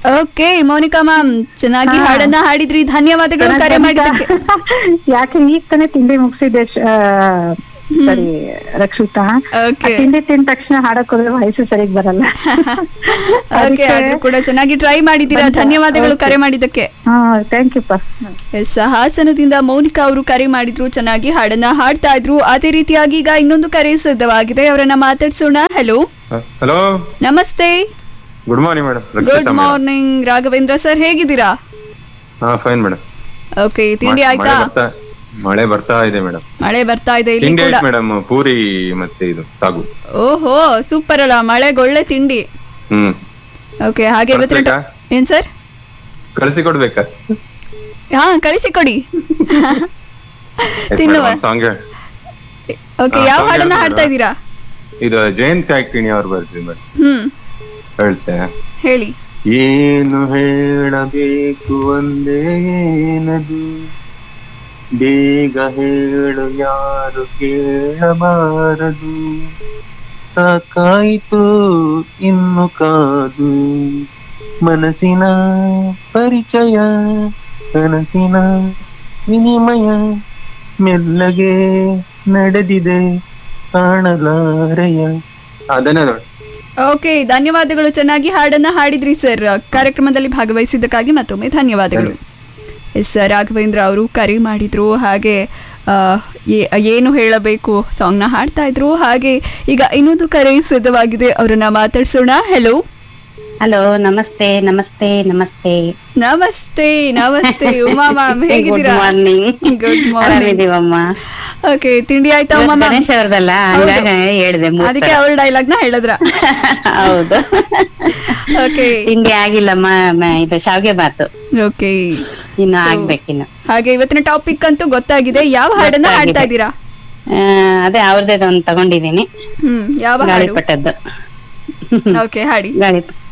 Okay Mounika ma'am ಚೆನ್ನಾಗಿ ಹಾ. ಹಾಡನ್ನ ಹಾಡಿದ್ರಿ ಧನ್ಯವಾದಗಳು ಕರೆ ಮಾಡಿದ್ದಕ್ಕೆ ಯಾಕೆ ಈಗ ತಾನೇ ತಿಂಡಿ ಮುಗಿಸಿದೆ ಸರಿ ರಕ್ಷಿತಾ Okay. ಆ ತಿಂಡಿ ತಿಂದ ತಕ್ಷಣ ಹಾಡಕ್ ಹೋದ್ರೆ ವಯಸ್ಸು ಸರಿಗ್ ಬರಲ್ಲ ಓಕೆ ಅದಕ್ಕೆ- ಆದ್ರೂ ಕೂಡ ಚೆನ್ನಾಗಿ ಟ್ರೈ ಮಾಡಿದ್ದೀರಾ ಬಂತಾ? ಧನ್ಯವಾದಗಳು Okay. ಕರೆ ಮಾಡಿದ್ದಕ್ಕೆ ಹಾ ಥ್ಯಾಂಕ್ ಯು ಪಾ ಎಸ್ ಹಾಸನದಿಂದ ಮೌನಿಕಾ ಅವರು ಕರೆ ಮಾಡಿದ್ರು ಚೆನ್ನಾಗಿ ಹಾಡನ್ನ ಹಾಡ್ತಾ ಇದ್ರು ಅದೇ ರೀತಿಯಾಗಿ ಈಗ ಇನ್ನೊಂದು ಕರೆ ಸಿದ್ಧವಾಗಿದೆ ಅವರನ್ನ ಮಾತಾಡ್ಸೋಣ ಹಲೋ ಹಲೋ ನಮಸ್ತೆ good morning madam good morning Raghavendra sir ಹೇಗಿದ್ದೀರಾ ಹಾ ಫೈನ್ ಮೇಡಮ್ ಓಕೆ ತಿಂಡಿ ಆಯ್ತಾ ಮಳೆ ಬರ್ತಾ ಇದೆ ಮೇಡಮ್ ಮಳೆ ಬರ್ತಾ ಇದೆ ಇಲ್ಲಿ ತಿಂಡಿ ಕೂಡ ಆಯ್ತು ಮೇಡಮ್ ಪೂರಿ ಮತ್ತೆ ಇದು ಸಾಗು ಓಹೋ ಸೂಪರ್ ಅಲ್ಲ ಮಳೆಗೊಳ್ಳೆ ತಿಂಡಿ ಹ್ಮ್ ಓಕೆ ಹಾಗೆ ಇವತ್ತಿನ ಕಳ್ಸ್ಬೇಕಾ? ಏನ್ ಸರ್ ಕಳಿಸಿ ಕೊಡ್ಬೇಕಾ ಹಾ ಕಳಿಸಿಕೊಡಿ ತಿನ್ನುವ ಸಾಂಗ್ ಓಕೆ ಹಾ, ಯಾವ song ಹಾಡನ್ನ ಹೇಳ್ತೀರಾ? ಹಾಡ್ತಾ ಇದ್ದೀರಾ ಇದು ಜಯಂತ್ ಕಾಯ್ಕಿಣಿ ಅವ್ರು ಬರ್ತೀವಿ ಮೇಡಮ್ ಹ್ಮ್ ಹೇಳ್ತೆ ಹೇಳಿ ಏನು ಹೇಳಬೇಕು ಒಂದೇ ಏನದು ಬೇಗ ಹೇಳು ಯಾರು ಕೇಳಬಾರದು ಸಾಕಾಯಿತು ಇನ್ನು ಕಾದು ಮನಸ್ಸಿನ ಪರಿಚಯ ಕನಸಿನ ವಿನಿಮಯ ಮೆಲ್ಲಗೆ ನಡೆದಿದೆ ಕಾಣಲಾರೆಯ ಅದನ್ನೇ ನೋಡಿ ಓಕೆ ಧನ್ಯವಾದಗಳು ಚೆನ್ನಾಗಿ ಹಾಡನ್ನ ಹಾಡಿದ್ರಿ ಸರ್ ಕಾರ್ಯಕ್ರಮದಲ್ಲಿ ಭಾಗವಹಿಸಿದ್ದಕ್ಕಾಗಿ ಮತ್ತೊಮ್ಮೆ ಧನ್ಯವಾದಗಳು ಎಸ್ ಸರ್ ರಾಘವೇಂದ್ರ ಅವರು ಕರೆ ಮಾಡಿದ್ರು ಹಾಗೆ ಆ, ಏ- ಏನು ಹೇಳಬೇಕು ಸಾಂಗ್ನ ಹಾಡ್ತಾ ಇದ್ರು ಹಾಗೆ ಈಗ ಇನ್ನೊಂದು ಕರೆ ಸಿದ್ಧವಾಗಿದೆ ಅವರನ್ನ ಮಾತಾಡ್ಸೋಣ ಹೆಲೋ ಹಲೋ ನಮಸ್ತೆ ನಮಸ್ತೆ ನಮಸ್ತೆ ನಮಸ್ತೆ ನಮಸ್ತೆ ಉಮಾ ಮ್ಯಾಮ್ ಗುಡ್ ಹೇಗಿದ್ದೀರಾ ಮಾರ್ನಿಂಗ್ ಗುಡ್ ಮಾರ್ನಿಂಗ್ ಆರಾಮಿದೀವಮ್ಮ ಓಕೆ ತಿಂಡಿ ಆಯ್ತಾ ಉಮಾ ಮ್ಯಾಮ್ ಗಣೇಶ್ ಅವ್ರದಲ್ಲ ಹಂಗಾಗ ಹೇಳ್ದೆ ಮೂರ್ ಅದಕ್ಕೆ ಸಲ. ಅವ್ರ ಡೈಲಾಗ್ ನ ಹೇಳಿದ್ರ ಹೌದು ಓಕೆ ತಿಂಡಿ ಆಗಿಲ್ಲಮ್ಮ ಮ- ಇದು ಶಾವ್ಗೆ ಬಾತು ಓಕೆ ಇನ್ನು So- ಆಗ್ಬೇಕಿನ್ನು ಹಾಗೆ ಇವತ್ತಿನ ಟಾಪಿಕ್ ಅಂತೂ ಗೊತ್ತಾಗಿದೆ ಯಾವ ಹಾಡನ್ನ ಗೊತ್ತಾಗಿದೆ. ಹಾಡ್ತಾ ಇದ್ದೀರಾ ಆ, ಅದೇ ಅವ್ರದ್ದೇ ಒಂದು ತಗೊಂಡಿದೀನಿ ಹ್ಮ್ ಯಾವ ಹಾಡು ಗಾಳಿಪಟದ್ದು ಓಕೆ ಹಾಡಿ ಗಾಳಿಪಟ